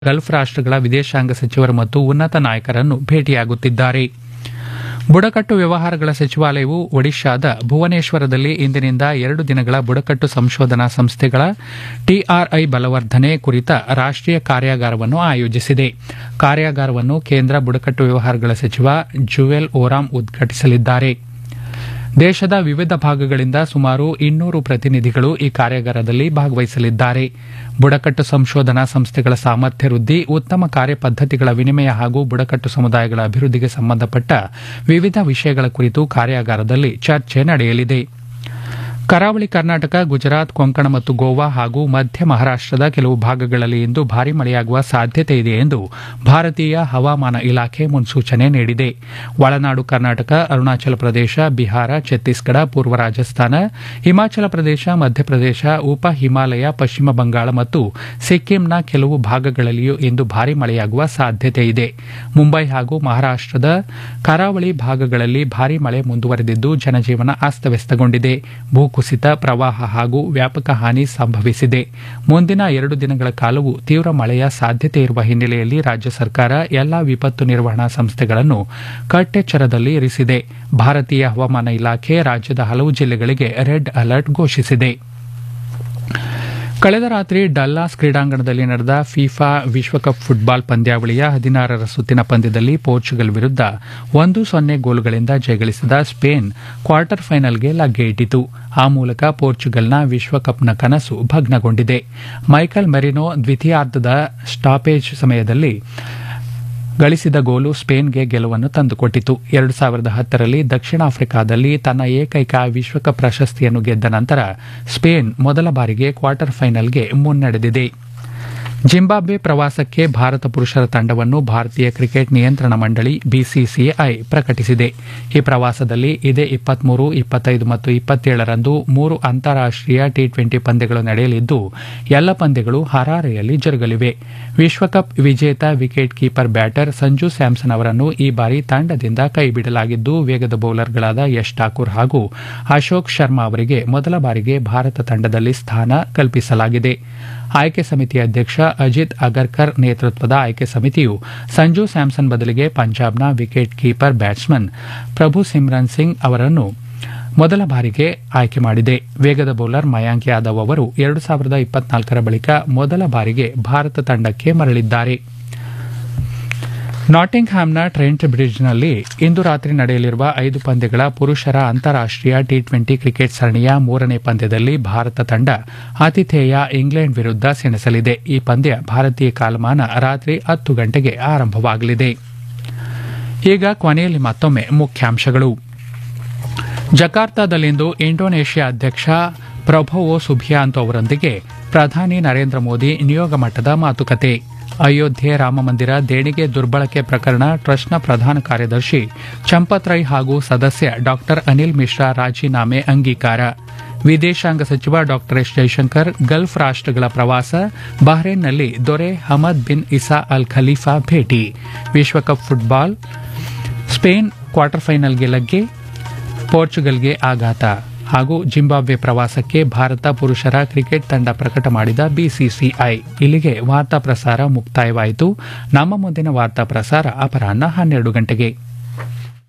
Gulf ರಾಷ್ಟ್ರಗಳ ವಿದೇಶಾಂಗ ಸಚಿವರು ಮತ್ತು ಉನ್ನತ ನಾಯಕರನ್ನು ಭೇಟಿಯಾಗುತ್ತಿದ್ದಾರೆ ಬುಡಕಟ್ಟು ವ್ಯವಹಾರಗಳ ಸಚಿವಾಲಯವು ಒಡಿಶಾದ ಭುವನೇಶ್ವರದಲ್ಲಿ ಇಂದಿನಿಂದ ಎರಡು ದಿನಗಳ ಬುಡಕಟ್ಟು ಸಂಶೋಧನಾ ಸಂಸ್ಥೆಗಳ ಟಿಆರ್ಐ ಬಲವರ್ಧನೆ ಕುರಿತ ರಾಷ್ಟ್ರೀಯ ಕಾರ್ಯಾಗಾರವನ್ನು ಆಯೋಜಿಸಿದೆ ಕಾರ್ಯಾಗಾರವನ್ನು ಕೇಂದ್ರ ಬುಡಕಟ್ಟು ವ್ಯವಹಾರಗಳ ಸಚಿವ ಜುವೆಲ್ ಓರಾಮ್ ಉದ್ಘಾಟಿಸಲಿದ್ದಾರೆ ದೇಶದ ವಿವಿಧ ಭಾಗಗಳಿಂದ ಸುಮಾರು ಇನ್ನೂರು ಪ್ರತಿನಿಧಿಗಳು ಈ ಕಾರ್ಯಾಗಾರದಲ್ಲಿ ಭಾಗವಹಿಸಲಿದ್ದಾರೆ ಬುಡಕಟ್ಟು ಸಂಶೋಧನಾ ಸಂಸ್ಥೆಗಳ ಸಾಮರ್ಥ್ಯ ವೃದ್ಧಿ ಉತ್ತಮ ಕಾರ್ಯಪದ್ದತಿಗಳ ವಿನಿಮಯ ಹಾಗೂ ಬುಡಕಟ್ಟು ಸಮುದಾಯಗಳ ಅಭಿವೃದ್ಧಿಗೆ ಸಂಬಂಧಪಟ್ಟ ವಿವಿಧ ವಿಷಯಗಳ ಕುರಿತು ಕಾರ್ಯಾಗಾರದಲ್ಲಿ ಚರ್ಚೆ ನಡೆಯಲಿದೆ ಕರಾವಳಿ ಕರ್ನಾಟಕ ಗುಜರಾತ್ ಕೊಂಕಣ ಮತ್ತು ಗೋವಾ ಹಾಗೂ ಮಧ್ಯ ಮಹಾರಾಷ್ಟದ ಕೆಲವು ಭಾಗಗಳಲ್ಲಿ ಇಂದು ಭಾರೀ ಮಳೆಯಾಗುವ ಸಾಧ್ಯತೆ ಇದೆ ಎಂದು ಭಾರತೀಯ ಹವಾಮಾನ ಇಲಾಖೆ ಮುನ್ಸೂಚನೆ ನೀಡಿದೆ ಒಳನಾಡು ಕರ್ನಾಟಕ ಅರುಣಾಚಲ ಪ್ರದೇಶ ಬಿಹಾರ ಛತ್ತೀಸ್ಗಢ ಪೂರ್ವ ರಾಜಸ್ಥಾನ ಹಿಮಾಚಲ ಪ್ರದೇಶ ಮಧ್ಯಪ್ರದೇಶ ಉಪ ಹಿಮಾಲಯ ಪಶ್ಚಿಮ ಬಂಗಾಳ ಮತ್ತು ಸಿಕ್ಕಿಂನ ಕೆಲವು ಭಾಗಗಳಲ್ಲಿಯೂ ಇಂದು ಭಾರೀ ಮಳೆಯಾಗುವ ಸಾಧ್ಯತೆ ಇದೆ ಮುಂಬೈ ಹಾಗೂ ಮಹಾರಾಷ್ಟದ ಕರಾವಳಿ ಭಾಗಗಳಲ್ಲಿ ಭಾರೀ ಮಳೆ ಮುಂದುವರೆದಿದ್ದು ಜನಜೀವನ ಅಸ್ತವ್ಯಸ್ತಗೊಂಡಿದೆ ಭೂಕುಸಿತ ಪ್ರವಾಹ ಹಾಗೂ ವ್ಯಾಪಕ ಹಾನಿ ಸಂಭವಿಸಿದೆ ಮುಂದಿನ ಎರಡು ದಿನಗಳ ಕಾಲವು ತೀವ್ರ ಮಳೆಯ ಸಾಧ್ಯತೆ ಇರುವ ಹಿನ್ನೆಲೆಯಲ್ಲಿ ರಾಜ್ಯ ಸರ್ಕಾರ ಎಲ್ಲಾ ವಿಪತ್ತು ನಿರ್ವಹಣಾ ಸಂಸ್ಥೆಗಳನ್ನು ಕಟ್ಟೆಚ್ಚರದಲ್ಲಿ ಇರಿಸಿದೆ ಭಾರತೀಯ ಹವಾಮಾನ ಇಲಾಖೆ ರಾಜ್ಯದ ಹಲವು ಜಿಲ್ಲೆಗಳಿಗೆ ರೆಡ್ ಅಲರ್ಟ್ ಘೋಷಿಸಿದೆ ಕಳೆದ ರಾತ್ರಿ ಡಲ್ಲಾಸ್ ಕ್ರೀಡಾಂಗಣದಲ್ಲಿ ನಡೆದ ಫಿಫಾ ವಿಶ್ವಕಪ್ ಫುಟ್ಬಾಲ್ ಪಂದ್ಯಾವಳಿಯ ಹದಿನಾರರ ಸುತ್ತಿನ ಪಂದ್ಯದಲ್ಲಿ ಪೋರ್ಚುಗಲ್ ವಿರುದ್ಧ ಒಂದು ಸೊನ್ನೆ ಗೋಲುಗಳಿಂದ ಜಯಗಳಿಸಿದ ಸ್ಪೇನ್ ಕ್ವಾರ್ಟರ್ ಫೈನಲ್ಗೆ ಲಗ್ಗೆ ಇಟ್ಟಿತು ಆ ಮೂಲಕ ಪೋರ್ಚುಗಲ್ನ ವಿಶ್ವಕಪ್ನ ಕನಸು ಭಗ್ನಗೊಂಡಿದೆ ಮೈಕಲ್ ಮೆರಿನೋ ದ್ವಿತೀಯಾರ್ಧದ ಸ್ಟಾಪೇಜ್ ಸಮಯದಲ್ಲಿ ಗಳಿಸಿದ ಗೋಲು ಸ್ಪೇನ್ಗೆ ಗೆಲುವನ್ನು ತಂದುಕೊಟ್ಟಿತು ಎರಡು ಸಾವಿರದ ಹತ್ತರಲ್ಲಿ ದಕ್ಷಿಣ ಆಫ್ರಿಕಾದಲ್ಲಿ ತನ್ನ ಏಕೈಕ ವಿಶ್ವಕಪ್ ಪ್ರಶಸ್ತಿಯನ್ನು ಗೆದ್ದ ನಂತರ ಸ್ಪೇನ್ ಮೊದಲ ಬಾರಿಗೆ ಕ್ವಾರ್ಟರ್ ಫೈನಲ್ಗೆ ಮುನ್ನಡೆದಿದೆ ಜಿಂಬಾಬ್ವೆ ಪ್ರವಾಸಕ್ಕೆ ಭಾರತ ಪುರುಷರ ತಂಡವನ್ನು ಭಾರತೀಯ ಕ್ರಿಕೆಟ್ ನಿಯಂತ್ರಣ ಮಂಡಳಿ ಬಿಸಿಸಿಐ ಪ್ರಕಟಿಸಿದೆ ಈ ಪ್ರವಾಸದಲ್ಲಿ ಇದೇ ಇಪ್ಪತ್ಮೂರು ಇಪ್ಪತ್ತೈದು ಮತ್ತು ಇಪ್ಪತ್ತೇಳರಂದು ಮೂರು ಅಂತಾರಾಷ್ಟೀಯ ಟಿ ಟ್ವೆಂಟಿ ಪಂದ್ಯಗಳು ನಡೆಯಲಿದ್ದು ಎಲ್ಲ ಪಂದ್ಯಗಳು ಹರಾರೆಯಲ್ಲಿ ಜರುಗಲಿವೆ ವಿಶ್ವಕಪ್ ವಿಜೇತ wicket keeper batter Sanju Samson ಅವರನ್ನು ಈ ಬಾರಿ ತಂಡದಿಂದ ಕೈಬಿಡಲಾಗಿದ್ದು ವೇಗದ ಬೌಲರ್ಗಳಾದ ಯಶ್ ಠಾಕೂರ್ ಹಾಗೂ ಅಶೋಕ್ ಶರ್ಮಾ ಅವರಿಗೆ ಮೊದಲ ಬಾರಿಗೆ ಭಾರತ ತಂಡದಲ್ಲಿ ಸ್ಥಾನ ಕಲ್ಪಿಸಲಾಗಿದೆ ಆಯ್ಕೆ ಸಮಿತಿ ಅಧ್ಯಕ್ಷ ಅಜಿತ್ ಅಗರ್ಕರ್ ನೇತೃತ್ವದ ಆಯ್ಕೆ ಸಮಿತಿಯು ಸಂಜು ಸ್ಯಾಮ್ಸನ್ ಬದಲಿಗೆ ಪಂಜಾಬ್ನ wicket keeper batsman Prabhsimran Singh ಅವರನ್ನು ಮೊದಲ ಬಾರಿಗೆ ಆಯ್ಕೆ ಮಾಡಿದೆ ವೇಗದ ಬೌಲರ್ ಮಯಾಂಕ್ ಯಾದವ್ ಅವರು ಎರಡು ಸಾವಿರದ ಇಪ್ಪತ್ನಾಲ್ಕರ ಬಳಿಕ ಮೊದಲ ಬಾರಿಗೆ ಭಾರತ ತಂಡಕ್ಕೆ ಮರಳಿದ್ದಾರೆ ನಾಟಿಂಗ್ ಹ್ಯಾಮ್ನ ಟ್ರೆಂಟ್ ಬ್ರಿಡ್ಜ್ನಲ್ಲಿ ಇಂದು ರಾತ್ರಿ ನಡೆಯಲಿರುವ ಐದು ಪಂದ್ಯಗಳ ಪುರುಷರ ಅಂತಾರಾಷ್ಟೀಯ ಟಿ ಟ್ವೆಂಟಿ ಕ್ರಿಕೆಟ್ ಸರಣಿಯ ಮೂರನೇ ಪಂದ್ಯದಲ್ಲಿ ಭಾರತ ತಂಡ ಆತಿಥೇಯ ಇಂಗ್ಲೆಂಡ್ ವಿರುದ್ಧ ಸೆಣಸಲಿದೆ ಈ ಪಂದ್ಯ ಭಾರತೀಯ ಕಾಲಮಾನ ರಾತ್ರಿ ಹತ್ತು ಗಂಟೆಗೆ ಆರಂಭವಾಗಲಿದೆ ಈಗ ಕೊನೆಯಲ್ಲಿ ಮತ್ತೊಮ್ಮೆ ಮುಖ್ಯಾಂಶಗಳು ಜಕಾರ್ತಾದಲ್ಲಿಂದು ಇಂಡೋನೇಷ್ಯಾ ಅಧ್ಯಕ್ಷ ಪ್ರಭೋವೋ ಸುಬಿಯಾಂತೋ ಅವರೊಂದಿಗೆ ಪ್ರಧಾನಿ ನರೇಂದ್ರ ಮೋದಿ ನಿಯೋಗ ಮಟ್ಟದ ಮಾತುಕತೆ ಅಯೋಧ್ಯೆ ರಾಮಮಂದಿರ ದೇಣಿಗೆ ದುರ್ಬಳಕೆ ಪ್ರಕರಣ ಟ್ರಸ್ಟ್ನ ಪ್ರಧಾನ ಕಾರ್ಯದರ್ಶಿ ಚಂಪತ್ ರೈ ಹಾಗೂ ಸದಸ್ಯ ಡಾ ಅನಿಲ್ ಮಿಶ್ರಾ ರಾಜೀನಾಮೆ ಅಂಗೀಕಾರ ವಿದೇಶಾಂಗ ಸಚಿವ ಡಾ ಎಸ್ ಜೈಶಂಕರ್ ಗಲ್ಫ್ ರಾಷ್ಟ್ರಗಳ ಪ್ರವಾಸ ಬಹ್ರೇನ್ನಲ್ಲಿ ದೊರೆ Hamad bin Isa Al Khalifa ಭೇಟಿ ವಿಶ್ವಕಪ್ ಫುಟ್ಬಾಲ್ ಸ್ಪೇನ್ ಕ್ವಾರ್ಟರ್ ಫೈನಲ್ಗೆ ಲಗ್ಗೆ ಪೋರ್ಚುಗಲ್ಗೆ ಆಘಾತ ಹಾಗೂ ಜಿಂಬಾಬ್ವೆ ಪ್ರವಾಸಕ್ಕೆ ಭಾರತ ಪುರುಷರ ಕ್ರಿಕೆಟ್ ತಂಡ ಪ್ರಕಟ ಮಾಡಿದ ಬಿಸಿಸಿಐ ಇಲ್ಲಿಗೆ ವಾರ್ತಾ ಪ್ರಸಾರ ಮುಕ್ತಾಯವಾಯಿತು ನಮ್ಮ ಮುಂದಿನ ವಾರ್ತಾ ಪ್ರಸಾರ ಅಪರಾಹ್ನ ಹನ್ನೆರಡು ಗಂಟೆಗೆ